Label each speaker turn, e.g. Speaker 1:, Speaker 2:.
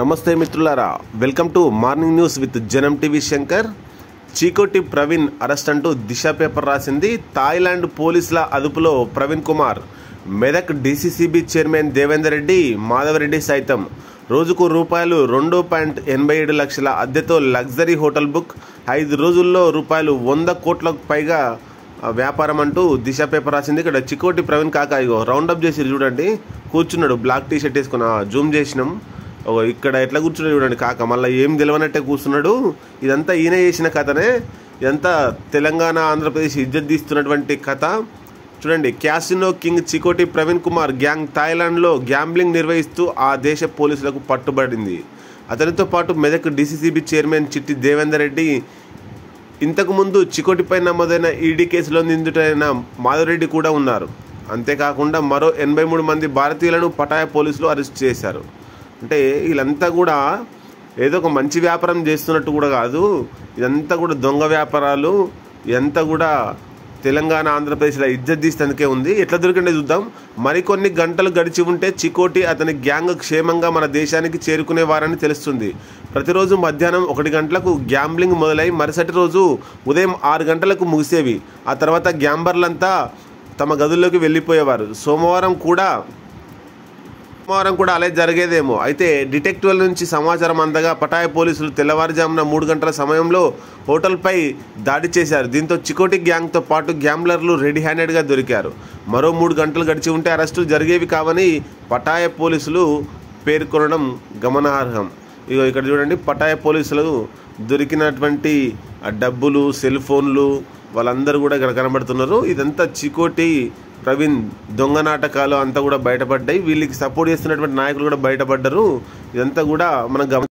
Speaker 1: నమస్తే మిత్రులారా welcome to morning news with Janam TV Shankar Chikoti Praveen arrest అంటూ దిశ పేపర్ రాసింది థాయిలాండ్ పోలీసుల అదుపులో ప్రవీణ్ కుమార్ మెదక్ డీసీసీబీ చైర్మన్ దేవేందర్ రెడ్డి మాధవరెడ్డి సైతం రోజుకు రూపాయలు రెండు పాయింట్ ఎనభై ఏడు లక్షల అద్దెతో లగ్జరీ హోటల్ బుక్ ఐదు రోజుల్లో రూపాయలు వంద కోట్లకు పైగా ఆ వ్యాపారం అంటూ దిశ పేపర్ రాసింది ఇక్కడ చికోటి ప్రవీణ్ కాకా ఇగో రౌండప్ చేసి చూడండి కూర్చున్నాడు బ్లాక్ టీ షర్ట్ వేసుకుని ఆ, జూమ్ చేసినాం ఓ ఇక్కడ ఎట్లా కూర్చున్నాడు చూడండి కాక మళ్ళీ ఏం తెలియనట్టే కూర్చున్నాడు ఇదంతా ఈయన చేసిన కథనే ఇదంతా తెలంగాణ ఆంధ్రప్రదేశ్ ఇజ్జత్ తీస్తున్నటువంటి కథ చూడండి casino king Chikoti Praveen Kumar gang థాయిలాండ్లో గ్యాంబ్లింగ్ నిర్వహిస్తూ ఆ దేశ పోలీసులకు పట్టుబడింది అతనితో పాటు మెదక్ డీసీసీబీ చైర్మన్ చిట్టి దేవేందర్ రెడ్డి ఇంతకుముందు చికోటిపై నమోదైన ఈడీ కేసులో నిందితుడైన మాధవరెడ్డి కూడా ఉన్నారు అంతేకాకుండా మరో ఎనభై మూడు మంది భారతీయులను పటాయ పోలీసులు అరెస్ట్ చేశారు అంటే వీళ్ళంతా కూడా ఏదో ఒక మంచి వ్యాపారం చేస్తున్నట్టు కూడా కాదు ఇదంతా కూడా దొంగ వ్యాపారాలు ఇదంతా కూడా తెలంగాణ ఆంధ్రప్రదేశ్లో ఇజ్జత్ తీసేందుకే ఉంది ఎట్లా దొరికిండే చూద్దాం మరికొన్ని గంటలు గడిచి ఉంటే చికోటి అతని గ్యాంగ్ క్షేమంగా మన దేశానికి చేరుకునేవారని తెలుస్తుంది ప్రతిరోజు మధ్యాహ్నం ఒకటి గంటలకు గ్యాంబ్లింగ్ మొదలై మరుసటి రోజు ఉదయం ఆరు గంటలకు ముగిసేవి ఆ తర్వాత గ్యాంబర్లంతా తమ గదుల్లోకి వెళ్ళిపోయేవారు సోమవారం కూడా సోమవారం కూడా అలా జరిగేదేమో అయితే డిటెక్టివ్ల నుంచి సమాచారం అందగా పటాయ పోలీసులు తెల్లవారుజామున మూడు గంటల సమయంలో హోటల్పై దాడి చేశారు దీంతో చికోటి గ్యాంగ్తో పాటు గ్యాంబ్లర్లు రెడీ హ్యాండెడ్గా దొరికారు మరో మూడు గంటలు గడిచి ఉంటే అరెస్టులు జరిగేవి కావని పటాయ పోలీసులు పేర్కొనడం గమనార్హం ఇగో ఇక్కడ చూడండి పటాయ పోలీసులు దొరికినటువంటి ఆ డబ్బులు సెల్ ఫోన్లు వాళ్ళందరూ కూడా ఇక్కడ కనబడుతున్నారు ఇదంతా చికోటి ప్రవీణ్ దొంగ నాటకాలు అంతా కూడా బయటపడ్డాయి వీళ్ళకి సపోర్ట్ చేస్తున్నటువంటి నాయకులు కూడా బయటపడ్డారు ఇదంతా కూడా మనం గమ